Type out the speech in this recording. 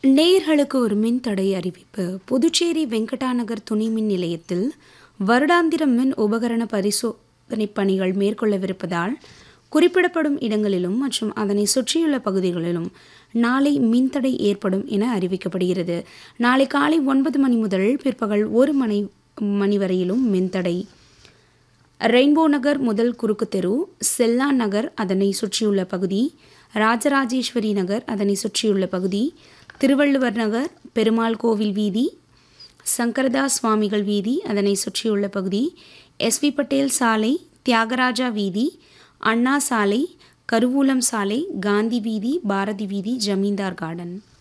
நேயர்களுக்கு ஒரு மின்தடை அறிவிப்பு புதுச்சேரி வெங்கடாநகர் துணை மின் நிலையத்தில் வருடாந்திர மின் உபகரண பரிசோதனை பணிகள் கொள்ளவிருப்பதால் குறிப்பிடப்படும் இடங்களிலும் மற்றும் அதனை சுற்றியுள்ள பகுதிகளிலும் நாளை மின்தடை ஏற்படும் என அறிவிக்கப்படுகிறது நாளை காலை ஒன்பது மணி முதல் பிற்பகல் ஒரு மணி மணி வரையிலும் மின்தடை ரெயின்போ நகர் முதல் குறுக்கு தெரு செல்லா நகர் அதனை சுற்றியுள்ள பகுதி ராஜராஜேஸ்வரி நகர் அதனை சுற்றியுள்ள பகுதி திருவள்ளுவர் நகர் பெருமாள் கோவில் வீதி சங்கரதாஸ் சுவாமிகள் வீதி அதனை சுற்றியுள்ள பகுதி எஸ்வி பட்டேல் சாலை தியாகராஜா வீதி அண்ணா சாலை கருவூலம் சாலை காந்தி வீதி பாரதி வீதி ஜமீன்தார் கார்டன்